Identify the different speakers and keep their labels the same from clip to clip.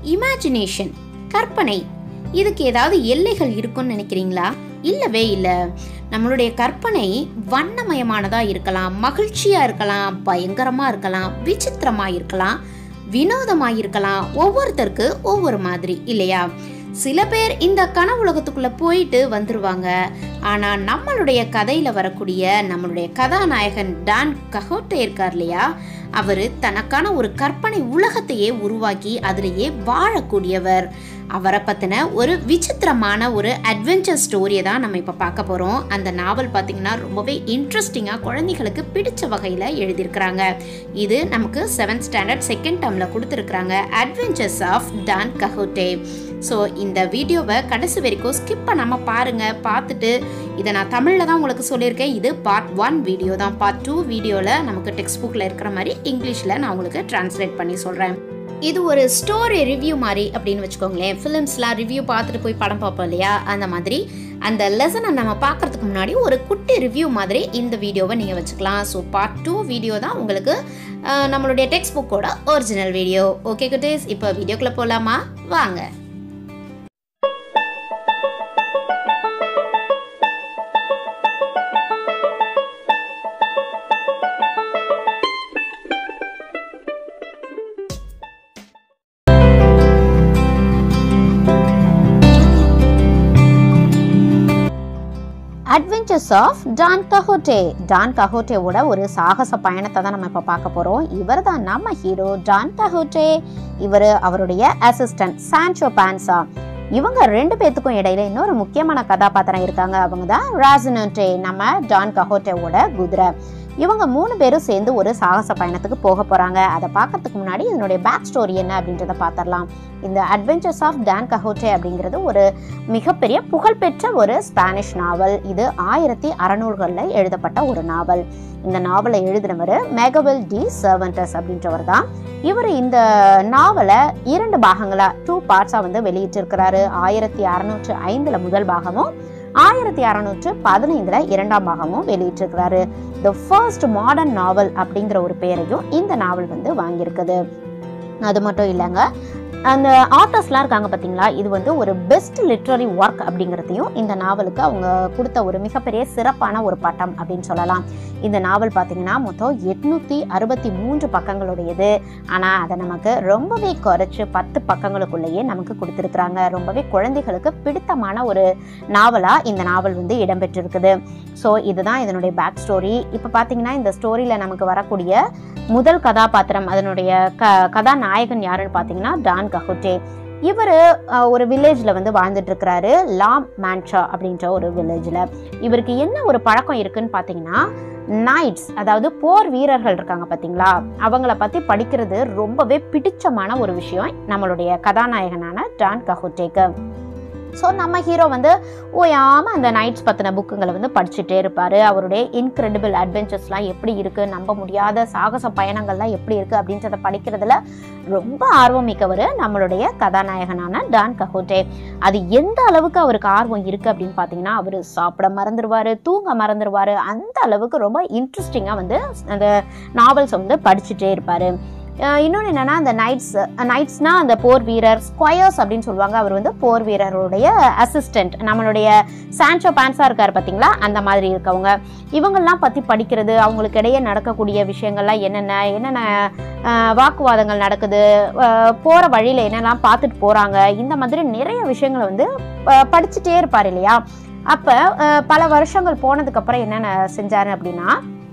Speaker 1: imagination கற்பனை இதுக்கு ஏதாவது எல்லைகள் இருக்கும்னு நினைக்கிறீங்களா இல்லவே இல்லை நம்மளுடைய கற்பனை வண்ணமயமானதாக இருக்கலாம் மகிழ்ச்சியாக இருக்கலாம் பயங்கரமாக இருக்கலாம் விசித்திரமாக இருக்கலாம் வினோதமாக இருக்கலாம் ஒவ்வொருத்தருக்கு ஒவ்வொரு மாதிரி இல்லையா சில பேர் இந்த கனவுலகத்துக்குள்ள போயிட்டு வந்துருவாங்க ஆனா நம்மளுடைய கதையில வரக்கூடிய நம்மளுடைய கதாநாயகன் டான் கஹோட்டே இருக்கார் இல்லையா அவரு தனக்கான ஒரு கற்பனை உலகத்தையே உருவாக்கி அதிலேயே வாழக்கூடியவர் அவரை பற்றின ஒரு விசித்திரமான ஒரு அட்வென்ச்சர் ஸ்டோரியை தான் நம்ம இப்போ பார்க்க போகிறோம் அந்த நாவல் பார்த்திங்கன்னா ரொம்பவே இன்ட்ரெஸ்டிங்காக குழந்தைகளுக்கு பிடிச்ச வகையில் எழுதியிருக்கிறாங்க இது நமக்கு செவன்த் ஸ்டாண்டர்ட் செகண்ட் டேர்மில் கொடுத்துருக்குறாங்க adventures of Don Quixote so இந்த வீடியோவை கடைசி வரைக்கும் ஸ்கிப் பண்ணாமல் பாருங்கள் பார்த்துட்டு இதை நான் தமிழில் தான் உங்களுக்கு சொல்லியிருக்கேன் இது பார்ட் ஒன் வீடியோ தான் பார்ட் டூ வீடியோவில் நமக்கு டெக்ஸ்ட் புக்கில் இருக்கிற மாதிரி இங்கிலீஷில் நான் உங்களுக்கு டிரான்ஸ்லேட் பண்ணி சொல்கிறேன் இது ஒரு ஸ்டோரி ரிவ்யூ மாதிரி அப்படின்னு வச்சுக்கோங்களேன் ஃபிலிம்ஸ்லாம் ரிவ்யூ பார்த்துட்டு போய் படம் பார்ப்போம் இல்லையா அந்த மாதிரி அந்த லெசனை நம்ம பார்க்கறதுக்கு முன்னாடி ஒரு குட்டி ரிவ்யூ மாதிரி இந்த வீடியோவை நீங்கள் வச்சுக்கலாம் ஸோ பார்ட் டூ வீடியோ தான் உங்களுக்கு அஹ், நம்மளுடைய டெக்ஸ்ட் புக்கோட ஒரிஜினல் வீடியோ ஓகே குட்டேஸ் இப்போ வீடியோக்குள்ளே போகலாமா வாங்க adventures of Don Quixote Don கஹோட்டேவோட ஒரு சாகச பயணத்தை தான் நம்ம இப்போ பார்க்க போகிறோம் இவர் தான் நம்ம ஹீரோ டான் கஹோட்டே இவர் அவருடைய அசிஸ்டன்ட் சான்சோ பான்சா இவங்க ரெண்டு பேத்துக்கும் இடையில இன்னொரு முக்கியமான கதாபாத்திரம் இருக்காங்க அவங்க தான் ராசனோட்டே நம்ம டான் கஹோட்டேவோட குதிரை இவங்க மூணு பேரும் சேர்ந்து ஒரு சாகச பயணத்துக்கு போக போறாங்க அதை பார்க்கறதுக்கு முன்னாடி இதனுடைய பேக் ஸ்டோரி என்ன அப்படின்றத பார்த்துடலாம் இந்த அட்வென்ச்சர்ஸ் ஆஃப் டான் கஹோட்டே அப்படிங்கிறது ஒரு மிகப்பெரிய புகழ்பெற்ற ஒரு ஸ்பானிஷ் நாவல் இது ஆயிரத்தி அறநூறுகளில் எழுதப்பட்ட ஒரு நாவல் இந்த நாவலை எழுதினவர் மேகவெல் டி சர்வன்டஸ் அப்படின்றவர் தான் இவர் இந்த நாவலை இரண்டு பாகங்களா டூ பார்ட்ஸாக வந்து வெளியிட்டிருக்கிறாரு ஆயிரத்தி அறநூற்று ஐந்துல முதல் பாகமும் ஆயிரத்தி அறநூற்று பதினைந்துல இரண்டாம் பாகமும் வெளியிட்டிருக்கிறாரு த ஃபர்ஸ்ட் மாடர்ன் நாவல் அப்படிங்கிற ஒரு பேரையும் இந்த நாவல் வந்து வாங்கியிருக்குது அது மட்டும் இல்லைங்க அந்த ஆத்தர்ஸ்லாம் இருக்காங்க பார்த்தீங்களா இது வந்து ஒரு பெஸ்ட் லிட்ரரி ஒர்க் அப்படிங்கிறதையும் இந்த நாவலுக்கு அவங்க கொடுத்த ஒரு மிகப்பெரிய சிறப்பான ஒரு பட்டம் அப்படின்னு சொல்லலாம் இந்த நாவல் பார்த்தீங்கன்னா மொத்தம் எட்நூற்றி அறுபத்தி மூன்று பக்கங்களுடையது ஆனால் அதை நமக்கு ரொம்பவே குறைச்சு பத்து பக்கங்களுக்குள்ளேயே நமக்கு கொடுத்துருக்குறாங்க ரொம்பவே குழந்தைகளுக்கு பிடித்தமான ஒரு நாவலாக இந்த நாவல் வந்து இடம்பெற்றிருக்குது ஸோ இதுதான் இதனுடைய பேக் ஸ்டோரி இப்போ பார்த்தீங்கன்னா இந்த ஸ்டோரியில் நமக்கு வரக்கூடிய முதல் கதாபாத்திரம் அதனுடைய க கதாநாயகன் யாருன்னு பார்த்தீங்கன்னா டான் கஹுட்டே இவர் ஒரு வில்லேஜில் வந்து வாழ்ந்துட்டு இருக்கிறாரு லாம் மேன்ஷா அப்படின்ற ஒரு வில்லேஜில் இவருக்கு என்ன ஒரு பழக்கம் இருக்குன்னு பார்த்தீங்கன்னா நைட்ஸ் அதாவது போர் வீரர்கள் இருக்காங்க பார்த்தீங்களா அவங்கள பற்றி படிக்கிறது ரொம்பவே பிடிச்சமான ஒரு விஷயம் நம்மளுடைய கதாநாயகனான டான் கஹுட்டேக்கு ஸோ நம்ம ஹீரோ வந்து ஓயாமல் அந்த நைட்ஸ் பற்றின புக்குங்களை வந்து படிச்சுட்டே இருப்பார் அவருடைய இன்க்ரெடிபிள் அட்வென்ச்சர்ஸ்லாம் எப்படி இருக்குது நம்ப முடியாத சாகச பயணங்கள்லாம் எப்படி இருக்குது அப்படின்றத படிக்கிறதுல ரொம்ப ஆர்வம் மிக்கவர் நம்மளுடைய கதாநாயகனான டான் கஹோட்டே அது எந்த அளவுக்கு அவருக்கு ஆர்வம் இருக்குது அப்படின்னு பார்த்தீங்கன்னா அவர் சாப்பிட மறந்துடுவார் தூங்க மறந்துடுவார் அந்த அளவுக்கு ரொம்ப இன்ட்ரெஸ்டிங்காக வந்து அந்த நாவல்ஸ் வந்து படிச்சுட்டே இருப்பார் இன்னொன்று என்னன்னா அந்த நைட்ஸ் நைட்ஸ்னா அந்த போர் வீரர் ஸ்கொயர்ஸ் அப்படின்னு சொல்லுவாங்க அவர் வந்து போர் வீரருடைய அசிஸ்டன்ட் நம்மளுடைய சான்சோ பான்ஸா இருக்கார் பார்த்தீங்களா அந்த மாதிரி இருக்கவங்க இவங்கெல்லாம் பற்றி படிக்கிறது அவங்களுக்கு இடையே நடக்கக்கூடிய விஷயங்கள்லாம் என்னென்ன என்னென்ன அஹ், வாக்குவாதங்கள் நடக்குது போகிற வழியில் என்னெல்லாம் பார்த்துட்டு போகிறாங்க இந்த மாதிரி நிறைய விஷயங்களை வந்து அஹ், படிச்சுட்டே இருப்பார் இல்லையா அப்போ பல வருஷங்கள் போனதுக்கப்புறம் என்னென்ன செஞ்சாரு அப்படின்னா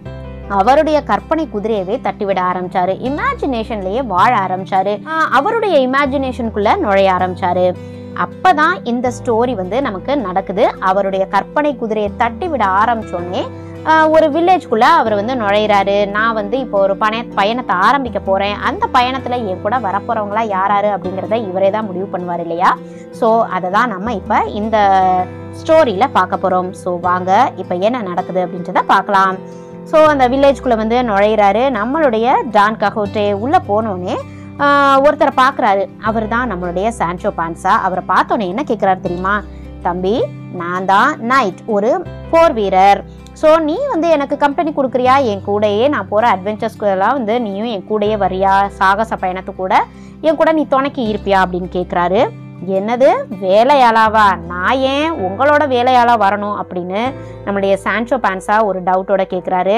Speaker 1: அவருடைய கற்பனை குதிரையவே தட்டிவிட ஆரம்பிச்சாரு இமேஜினேஷன்லயே வாழ ஆரம்பிச்சாரு ஆஹ் அவருடைய இமேஜினேஷனுக்குள்ள நுழைய ஆரம்பிச்சாரு அப்பதான் இந்த ஸ்டோரி வந்து நமக்கு நடக்குது அவருடைய கற்பனை குதிரையை தட்டி விட ஆரம்பிச்சோடனே ஒரு வில்லேஜ்குள்ள அவர் வந்து நுழையிறாரு நான் வந்து இப்போ ஒரு பய பயணத்தை ஆரம்பிக்க போறேன் அந்த பயணத்துல என் கூட வரப்போறவங்களா யாராரு அப்படிங்கிறத இவரே தான் முடிவு பண்ணுவார் இல்லையா ஸோ அதை தான் நம்ம இப்போ இந்த ஸ்டோரியில பார்க்க போறோம் ஸோ வாங்க இப்போ என்ன நடக்குது அப்படின்றத பார்க்கலாம் ஸோ அந்த வில்லேஜ்குள்ளே வந்து நுழையிறாரு நம்மளுடைய டான் கஹோட்டே உள்ளே போனோடனே ஒருத்தரை பார்க்குறாரு அவர் தான் நம்மளுடைய சான்சோ பான்சா அவரை பார்த்தோன்னே என்ன கேட்குறாரு தெரியுமா தம்பி நான் தான் நைட் ஒரு போர் வீரர் ஸோ நீ வந்து எனக்கு கம்பெனி கொடுக்குறியா என் கூடயே நான் போகிற அட்வென்ச்சர்ஸ்க்குலாம் வந்து நீயும் என் கூடயே வரியா சாகச பயணத்து கூட என் கூட நீ துணைக்கி இருப்பியா அப்படின்னு கேட்குறாரு என்னது வேலையாளாவா நான் ஏன் உங்களோட வேலையாளா வரணும் அப்படின்னு நம்மளுடைய சான்சோ பான்சா ஒரு டவுட்டோட கேட்குறாரு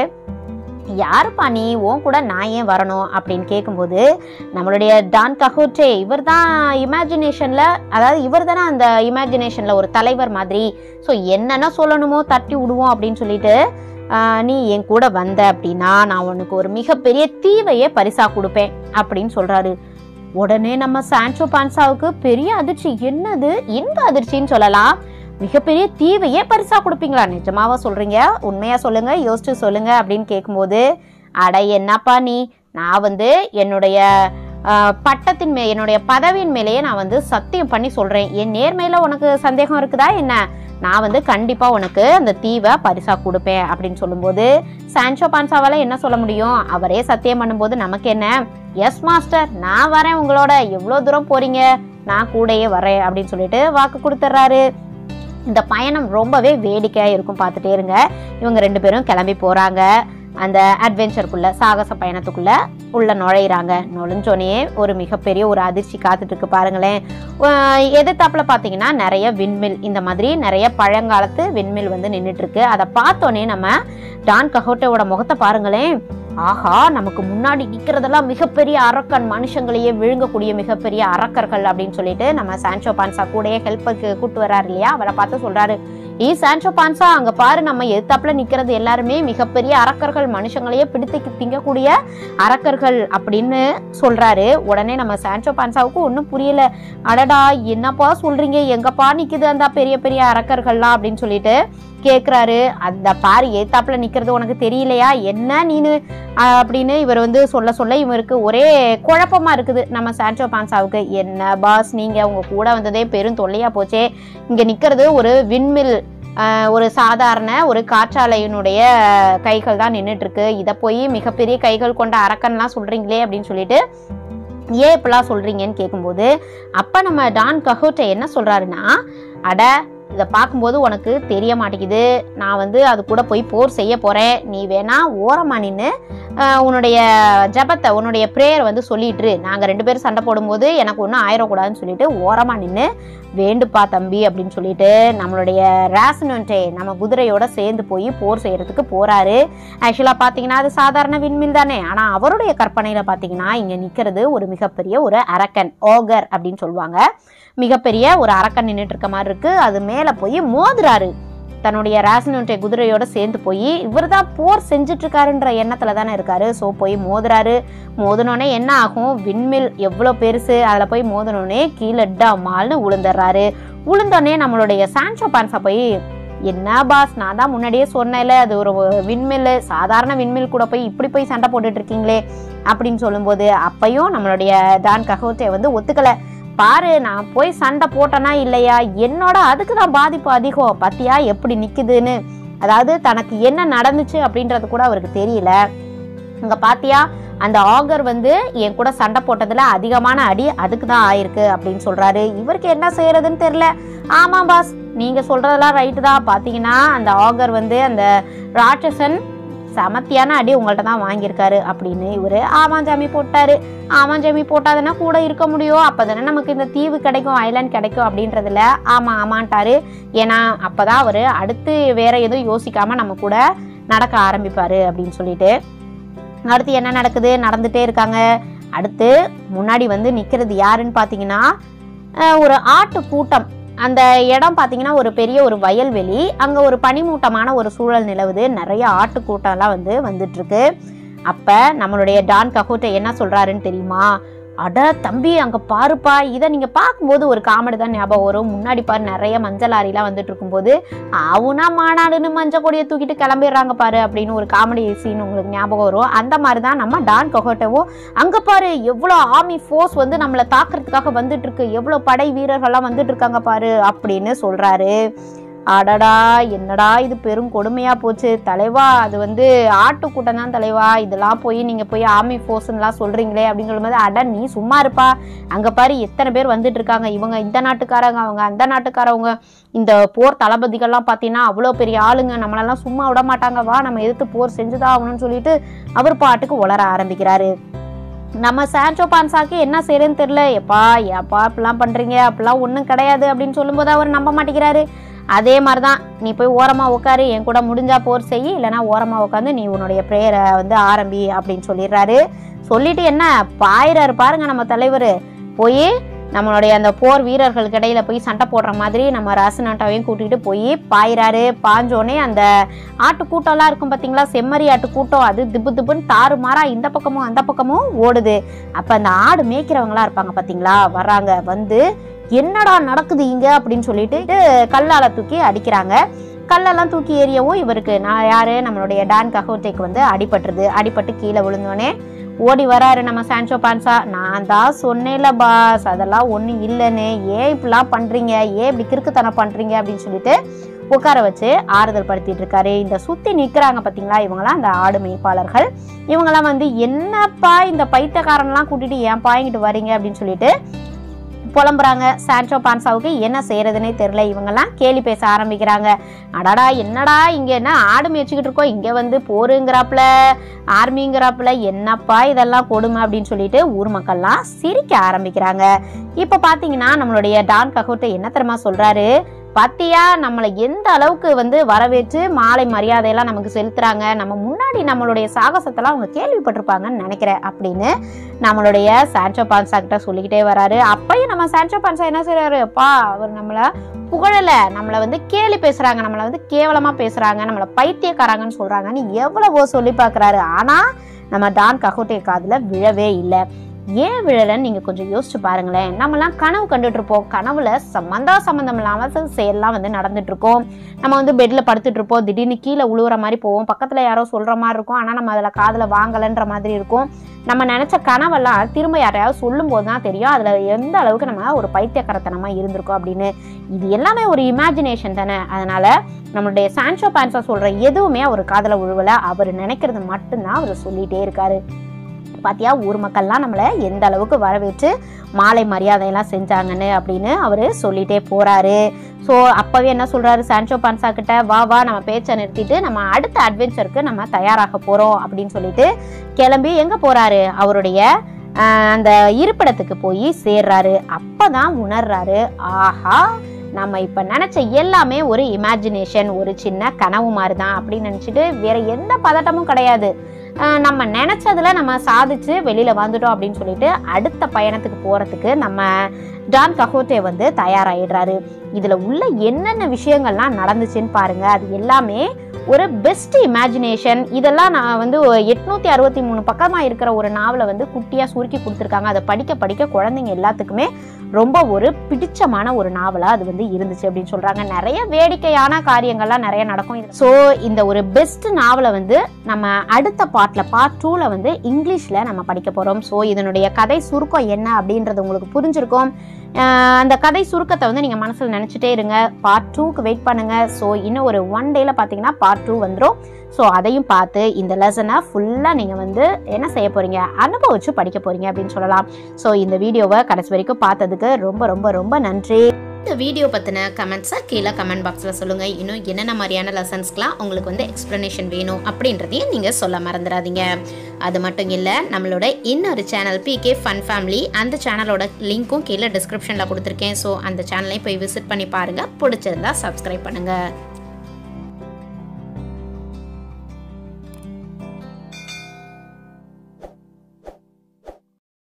Speaker 1: யாருப்பா நீ உன் கூட நான் ஏன் வரணும் அப்படின்னு கேட்கும்போது நம்மளுடைய டான் கஹோட்டே இவர் தான் இமேஜினேஷனில் அதாவது இவர் தானே அந்த இமேஜினேஷனில் ஒரு தலைவர் மாதிரி ஸோ என்னென்ன சொல்லணுமோ தட்டி விடுவோம் அப்படின்னு சொல்லிட்டு ஆஹ், நீ என் கூட வந்த அப்படின்னா நான் உனக்கு ஒரு மிகப்பெரிய தீவையே பரிசா கொடுப்பேன் அப்படின்னு சொல்றாரு உடனே நம்ம சான்சோ பான்சாவுக்கு பெரிய அதிர்ச்சி என்னது இன்ப அதிர்ச்சின்னு சொல்லலாம் மிகப்பெரிய தீவையே பரிசா கொடுப்பீங்களா நிஜமாவா சொல்றீங்க உண்மையா சொல்லுங்க யோசிச்சு சொல்லுங்க அப்படின்னு கேட்கும்போது அட என்னப்பா நீ நான் வந்து என்னுடைய ஆஹ், பட்டத்தின் மே என்னுடைய பதவியின் மேலேயே நான் வந்து சத்தியம் பண்ணி சொல்றேன் என் நேர்மையில உனக்கு சந்தேகம் இருக்குதா என்ன நான் வந்து கண்டிப்பா உனக்கு அந்த தீவை பரிசா கொடுப்பேன் அப்படின்னு சொல்லும்போது சான்சோ பான்சாவால என்ன சொல்ல முடியும் அவரே சத்தியம் பண்ணும்போது நமக்கு என்ன எஸ் மாஸ்டர் நான் வரேன் உங்களோட எவ்வளோ தூரம் போறீங்க நான் கூடயே வரேன் அப்படின்னு சொல்லிட்டு வாக்கு கொடுத்துட்றாரு இந்த பயணம் ரொம்பவே வேடிக்கையாக இருக்கும் பார்த்துட்டே இருங்க இவங்க ரெண்டு பேரும் கிளம்பி போகிறாங்க அந்த அட்வென்ச்சருக்குள்ள சாகச பயணத்துக்குள்ள உள்ள நுழையிறாங்க நுழைஞ்சோனே ஒரு மிகப்பெரிய ஒரு அதிர்ச்சி காத்துட்டு இருக்கு பாருங்களேன் அஹ் எதிர்த்தாப்புல பார்த்தீங்கன்னா நிறைய விண்மில் இந்த மாதிரி நிறைய பழங்காலத்து விண்மில் வந்து நின்றுட்டு இருக்கு அதை பார்த்தோன்னே நம்ம டான் கஹோட்டோட முகத்தை பாருங்களேன் ஆஹா நமக்கு முன்னாடி நிக்கிறதெல்லாம் மிகப்பெரிய அரக்கன் மனுஷங்களையே விழுங்கக்கூடிய மிகப்பெரிய அரக்கர்கள் அப்படின்னு சொல்லிட்டு நம்ம சான்சோ பான்சா கூடயே ஹெல்ப்புக்கு கூட்டு வர்றாரு இல்லையா அவரை பார்த்து சொல்றாரு ஈ சான்சோ பான்சா அங்க பாரு நம்ம எதிர்த்தாப்புல நிக்கிறது எல்லாருமே மிகப்பெரிய அரக்கர்கள் மனுஷங்களையே பிடித்து திங்கக்கூடிய அரக்கர்கள் அப்படின்னு சொல்றாரு உடனே நம்ம சான்சோ பான்சாவுக்கு ஒன்றும் புரியல அடடா என்னப்பா சொல்றீங்க எங்கப்பா நிக்குது அந்த பெரிய பெரிய அரக்கர்கள்லாம் அப்படின்னு சொல்லிட்டு கேக்குறாரு அந்த பாரு ஏத்தாப்புல நிக்கிறது உனக்கு தெரியலையா என்ன நீனு ஆஹ் அப்படின்னு இவர் வந்து சொல்ல சொல்ல இவருக்கு ஒரே குழப்பமா இருக்குது நம்ம சான்சோ பான்சாவுக்கு என்ன பாஸ் நீங்க உங்க கூட வந்ததே பெரும் தொல்லையா போச்சே இங்க நிக்கிறது ஒரு விண்மில் ஆஹ் ஒரு சாதாரண ஒரு காற்றாலையினுடைய கைகள் தான் நின்றுட்டு இருக்கு இதை போய் மிகப்பெரிய கைகள் கொண்ட அரக்கன்லாம் சொல்றீங்களே அப்படின்னு சொல்லிட்டு ஏன் இப்படிலாம் சொல்றீங்கன்னு கேட்கும்போது அப்ப நம்ம டான் கஹோட்டை என்ன சொல்றாருன்னா அட இதை பார்க்கும்போது உனக்கு தெரிய மாட்டேங்குது நான் வந்து அது கூட போய் போர் செய்ய போறேன் நீ வேணா ஓரமா நின்று உன்னுடைய ஜபத்தை உன்னுடைய ப்ரேயர் வந்து சொல்லிட்டுரு நாங்கள் ரெண்டு பேரும் சண்டை போடும்போது எனக்கு ஒன்றும் ஆயிடக்கூடாதுன்னு சொல்லிட்டு ஓரமா நின்று வேண்டுப்பா தம்பி அப்படின்னு சொல்லிட்டு நம்மளுடைய ரேசனன்ட்டே நம்ம குதிரையோட சேர்ந்து போய் போர் செய்யறதுக்கு போறாரு ஆக்சுவலாக பார்த்தீங்கன்னா அது சாதாரண விண்மில் தானே ஆனால் அவருடைய கற்பனையில் பார்த்தீங்கன்னா இங்கே நிற்கிறது ஒரு மிகப்பெரிய ஒரு அரக்கன் ஓகர் அப்படின்னு சொல்லுவாங்க மிகப்பெரிய ஒரு அரக்கன் நின்றுட்டு இருக்க மாதிரி இருக்கு அது மேலே போய் மோதுறாரு தன்னுடைய ராசனோட்டை குதிரையோட சேர்ந்து போய் இவர் தான் போர் செஞ்சுட்டு இருக்காருன்ற எண்ணத்துல தானே இருக்காரு ஸோ போய் மோதுறாரு மோதினோடனே என்ன ஆகும் விண்மில் எவ்வளோ பெருசு அதில் போய் மோதினோடனே கீழே டமால்னு உளுந்துடுறாரு உளுந்தோடனே நம்மளுடைய சான்சோ பான்சா போய் என்ன பாஸ் நான் தான் முன்னாடியே சொன்னேன்ல அது ஒரு விண்மில் சாதாரண விண்மில் கூட போய் இப்படி போய் சண்டை போட்டுட்டு இருக்கீங்களே அப்படின்னு சொல்லும்போது அப்பையும் நம்மளுடைய டான் கஹோட்டே வந்து ஒத்துக்கல பாரு நான் போய் சண்டை போட்டேனா இல்லையா என்னோட அதுக்கு தான் பாதிப்பு அதிகம் பாத்தியா எப்படி நிக்குதுன்னு அதாவது தனக்கு என்ன நடந்துச்சு அப்படின்றது கூட அவருக்கு தெரியல இங்க பாத்தியா அந்த ஆகர் வந்து என் கூட சண்டை போட்டதுல அதிகமான அடி அதுக்கு தான் ஆயிருக்கு அப்படின்னு சொல்றாரு இவருக்கு என்ன செய்யறதுன்னு தெரியல ஆமா பாஸ் நீங்க சொல்றதெல்லாம் ரைட்டு தான் பாத்தீங்கன்னா அந்த ஆகர் வந்து அந்த ராட்சசன் சமத்தியான அடி உங்கள்ட்ட தான் வாங்கியிருக்காரு அப்படின்னு இவரு ஆமாஞ்சாமி போட்டாரு ஆமாஞ்சாமி போட்டாதானே கூட இருக்க முடியும் அப்பதானே நமக்கு இந்த தீவு கிடைக்கும் ஐலாண்ட் கிடைக்கும் அப்படின்றதுல ஆமா ஆமான்ட்டாரு ஏன்னா அப்பதான் அவரு அடுத்து வேற எதுவும் யோசிக்காம நம்ம கூட நடக்க ஆரம்பிப்பாரு அப்படின்னு சொல்லிட்டு அடுத்து என்ன நடக்குது நடந்துட்டே இருக்காங்க அடுத்து முன்னாடி வந்து நிக்கிறது யாருன்னு பாத்தீங்கன்னா அஹ், ஒரு ஆட்டு கூட்டம் அந்த இடம் பார்த்தீங்கன்னா ஒரு பெரிய ஒரு வயல்வெளி அங்கே ஒரு பனிமூட்டமான ஒரு சூழல் நிலவுது நிறைய ஆட்டு கூட்டம்லாம் வந்து வந்துட்டு இருக்கு அப்போ நம்மளுடைய டான் கஹோட்டை என்ன சொல்றாருன்னு தெரியுமா அட தம்பி அங்கே பாருப்பா இதை நீங்கள் பார்க்கும்போது ஒரு காமெடி தான் ஞாபகம் வரும் முன்னாடி பாரு நிறைய மஞ்சள் லாரிலாம் வந்துட்டு இருக்கும்போது அவனா மாநாடுன்னு மஞ்சள் கொடியை தூக்கிட்டு கிளம்பிடுறாங்க பாரு அப்படின்னு ஒரு காமெடி சீன் உங்களுக்கு ஞாபகம் வரும் அந்த மாதிரி தான் நம்ம டான் கஹோட்டவும் அங்கே பாரு எவ்வளோ ஆர்மி ஃபோர்ஸ் வந்து நம்மளை தாக்குறதுக்காக வந்துட்டு இருக்கு எவ்வளோ படை வீரர்கள்லாம் வந்துட்டு இருக்காங்க பாரு அப்படின்னு சொல்றாரு அடடா என்னடா இது பெரும் கொடுமையா போச்சு தலைவா அது வந்து ஆட்டுக்கூட்டம் தான் தலைவா இதெல்லாம் போய் நீங்க போய் ஆர்மி ஃபோர்ஸ்லாம் சொல்றீங்களே அப்படின்னு சொல்லும்போது அட நீ சும்மா இருப்பா அங்க பாரு எத்தனை பேர் வந்துட்டு இருக்காங்க இவங்க இந்த நாட்டுக்காரங்க அவங்க அந்த நாட்டுக்காரவங்க இந்த போர் தளபதிகள்லாம் பார்த்தீங்கன்னா அவ்வளோ பெரிய ஆளுங்க நம்மளெல்லாம் சும்மா விட மாட்டாங்க வா நம்ம எதிர்த்து போர் செஞ்சுதான் ஆகணும்னு சொல்லிட்டு அவர் பாட்டுக்கு உளர ஆரம்பிக்கிறாரு நம்ம சான்சோ பான்சாக்கு என்ன செய்யறதுன்னு தெரியல எப்பா ஏப்பா இப்படிலாம் பண்றீங்க அப்படிலாம் ஒன்றும் கிடையாது அப்படின்னு சொல்லும்போது அவர் நம்ப மாட்டேங்கிறாரு அதே மாதிரி தான் நீ போய் ஓரமாக உட்காரு என் கூட முடிஞ்சா போர் செய் இல்லைனா ஓரமாக உட்காந்து நீ உன்னுடைய ப்ரேயரை வந்து ஆரம்பி அப்படின்னு சொல்லிடுறாரு சொல்லிட்டு என்ன பாயிறாரு பாருங்க நம்ம தலைவர் போய் நம்மளுடைய அந்த போர் வீரர்களுக்கு இடையில போய் சண்டை போடுற மாதிரி நம்ம ராசநாட்டாவையும் கூட்டிகிட்டு போய் பாயிறாரு பாஞ்சோனே அந்த ஆட்டு கூட்டம்லாம் இருக்கும் பார்த்தீங்களா செம்மறி ஆட்டு கூட்டம் அது திப்பு திப்புன்னு தாறு மாறா இந்த பக்கமும் அந்த பக்கமும் ஓடுது அப்போ அந்த ஆடு மேய்க்கிறவங்களா இருப்பாங்க பார்த்தீங்களா வர்றாங்க வந்து என்னடா நடக்குது இங்க அப்படின்னு சொல்லிட்டு கல்லால தூக்கி அடிக்கிறாங்க கல்லெல்லாம் தூக்கி எறியவும் இவருக்கு நான் யாரு நம்மளுடைய டான் கஹோட்டேக்கு வந்து அடிபட்டுருது அடிபட்டு கீழே விழுந்தோடனே ஓடி வராரு நம்ம சான்சோ பான்சா நான் தான் சொன்னேன்ல பாஸ் அதெல்லாம் ஒன்றும் இல்லைன்னு ஏன் இப்படிலாம் பண்றீங்க ஏன் இப்படி கிறுக்குத்தனம் பண்றீங்க அப்படின்னு சொல்லிட்டு உட்கார வச்சு ஆறுதல் படுத்திட்டு இருக்காரு இந்த சுத்தி நிக்கிறாங்க பாத்தீங்களா இவங்களாம் அந்த ஆடு மேய்ப்பாளர்கள் இவங்கெல்லாம் வந்து என்னப்பா இந்த பைத்தியக்காரன்லாம் கூட்டிட்டு ஏன்பா இங்கிட்டு வரீங்க அப்படின்னு சொல்லிட்டு புலம்புறாங்க சான்சோ பான்சாவுக்கு என்ன செய்யறதுனே தெரியல இவங்கெல்லாம் கேலி பேச ஆரம்பிக்கிறாங்க அடடா என்னடா இங்க என்ன ஆடு மேய்ச்சிக்கிட்டு இருக்கோம் இங்க வந்து போருங்கிறாப்புல ஆர்மிங்கிறாப்புல என்னப்பா இதெல்லாம் கொடுமை அப்படின்னு சொல்லிட்டு ஊர் மக்கள்லாம் சிரிக்க ஆரம்பிக்கிறாங்க இப்ப பாத்தீங்கன்னா நம்மளுடைய டான் கஹோட்டை என்ன தெரியுமா சொல்றாரு பாத்தியா நம்மளை எந்த அளவுக்கு வந்து வரவேற்று மாலை மரியாதையெல்லாம் நமக்கு செலுத்துறாங்க நம்ம முன்னாடி நம்மளுடைய சாகசத்தெல்லாம் அவங்க கேள்விப்பட்டிருப்பாங்கன்னு நினைக்கிறேன் அப்படின்னு நம்மளுடைய சான்சோ பான்சா கிட்ட சொல்லிக்கிட்டே வராரு அப்பயும் நம்ம சான்சோ பான்சா என்ன செய்றாரு அப்பா அவர் நம்மள புகழல நம்மளை வந்து கேலி பேசுறாங்க நம்மளை வந்து கேவலமா பேசுறாங்க நம்மளை பைத்தியக்காராங்கன்னு சொல்றாங்கன்னு எவ்வளவோ சொல்லி பார்க்கறாரு ஆனா நம்ம டான் கஹோட்டே காதுல விழவே இல்லை ஏன் விழலைன்னு நீங்க கொஞ்சம் யோசிச்சு பாருங்களேன் நம்மலாம் கனவு கண்டுட்டு இருப்போம் கனவுல சம்பந்தா சம்பந்தம் இல்லாம சில செயல்லாம் வந்து நடந்துட்டு இருக்கோம் நம்ம வந்து பெட்ல படுத்துட்டு இருப்போம் திடீர்னு கீழே உழுவுற மாதிரி போவோம் பக்கத்துல யாரோ சொல்ற மாதிரி இருக்கும் ஆனா நம்ம அதுல காதுல வாங்கலன்ற மாதிரி இருக்கும் நம்ம நினைச்ச கனவெல்லாம் திரும்ப யாரையாவது சொல்லும் போது தான் தெரியும் அதுல எந்த அளவுக்கு நம்ம ஒரு பைத்தியக்கரத்தனமா இருந்திருக்கோம் அப்படின்னு இது எல்லாமே ஒரு இமேஜினேஷன் தானே அதனால நம்மளுடைய சான்சோ பான்சா சொல்ற எதுவுமே அவர் காதுல உழுவல அவர் நினைக்கிறது மட்டும்தான் அவர் சொல்லிட்டே இருக்காரு பாத்தியா ஊர் மக்கள்லாம் நம்மளை எந்த அளவுக்கு வரவேற்று மாலை மரியாதையெல்லாம் செஞ்சாங்கன்னு அப்படின்னு அவர் சொல்லிட்டே போறாரு ஸோ அப்பவே என்ன சொல்றாரு சான்சோ பான்சா கிட்ட வா வா நம்ம பேச்சை நிறுத்திட்டு நம்ம அடுத்த அட்வென்ச்சருக்கு நம்ம தயாராக போறோம் அப்படின்னு சொல்லிட்டு கிளம்பி எங்க போறாரு அவருடைய ஆஹ், அந்த இருப்பிடத்துக்கு போய் சேர்றாரு அப்பதான் உணர்றாரு ஆஹா நம்ம இப்ப நினைச்ச எல்லாமே ஒரு இமேஜினேஷன் ஒரு சின்ன கனவு மாதிரி தான் அப்படின்னு நினைச்சிட்டு வேற எந்த பதட்டமும் கிடையாது ஆஹ் நம்ம நினைச்சதுல நம்ம சாதிச்சு வெளியில வந்துட்டோம் அப்படின்னு சொல்லிட்டு அடுத்த பயணத்துக்கு போறதுக்கு நம்ம டான் கஹோட்டே வந்து தயாராயிடுறாரு இதுல உள்ள என்னென்ன விஷயங்கள்லாம் நடந்துச்சுன்னு பாருங்க அது எல்லாமே ஒரு பெஸ்ட் இமேஜினேஷன் இதெல்லாம் நான் வந்து எட்நூத்தி அறுபத்தி மூணு பக்கமா இருக்கிற ஒரு நாவலை வந்து குட்டியா சுருக்கி கொடுத்துருக்காங்க அதை படிக்க படிக்க குழந்தைங்க எல்லாத்துக்குமே ரொம்ப ஒரு பிடிச்சமான ஒரு நாவலா அது வந்து இருந்துச்சு அப்படின்னு சொல்றாங்க நிறைய வேடிக்கையான காரியங்கள்லாம் நிறைய நடக்கும் ஸோ இந்த ஒரு பெஸ்ட் நாவலை வந்து நம்ம அடுத்த பார்ட்ல பார்ட் டூல வந்து இங்கிலீஷ்ல நம்ம படிக்க போறோம் ஸோ இதனுடைய கதை சுருக்கம் என்ன அப்படின்றது உங்களுக்கு புரிஞ்சிருக்கும் ஆஹ் அந்த கதை சுருக்கத்தை வந்து நீங்க மனசுல நினைச்சிட்டே இருங்க பார்ட் டூக்கு வெயிட் பண்ணுங்க ஸோ இன்னும் ஒரு ஒன் டேல பாத்தீங்கன்னா பார்ட் டூ வந்துடும் ஸோ அதையும் பார்த்து இந்த லெசனை ஃபுல்லாக நீங்கள் வந்து என்ன செய்ய போறீங்க அனுபவிச்சு படிக்க போறீங்க அப்படின்னு சொல்லலாம் ஸோ இந்த வீடியோவை கடைசி வரைக்கும் பார்த்ததுக்கு ரொம்ப ரொம்ப ரொம்ப நன்றி
Speaker 2: இந்த வீடியோ பற்றின கமெண்ட்ஸை கீழே கமெண்ட் பாக்ஸில் சொல்லுங்கள் இன்னும் என்னென்ன மாதிரியான லெசன்ஸ்க்கெலாம் உங்களுக்கு வந்து எக்ஸ்ப்ளனேஷன் வேணும் அப்படின்றதையும் நீங்கள் சொல்ல மறந்துடாதீங்க அது மட்டும் இல்லை நம்மளோட இன்னொரு சேனல் பிகே ஃபன் ஃபேமிலி அந்த சேனலோட லிங்க்கும் கீழே டிஸ்கிரிப்ஷனில் கொடுத்துருக்கேன் ஸோ அந்த சேனலையும் போய் விசிட் பண்ணி பாருங்கள் பிடிச்சிருந்தா சப்ஸ்கிரைப் பண்ணுங்கள்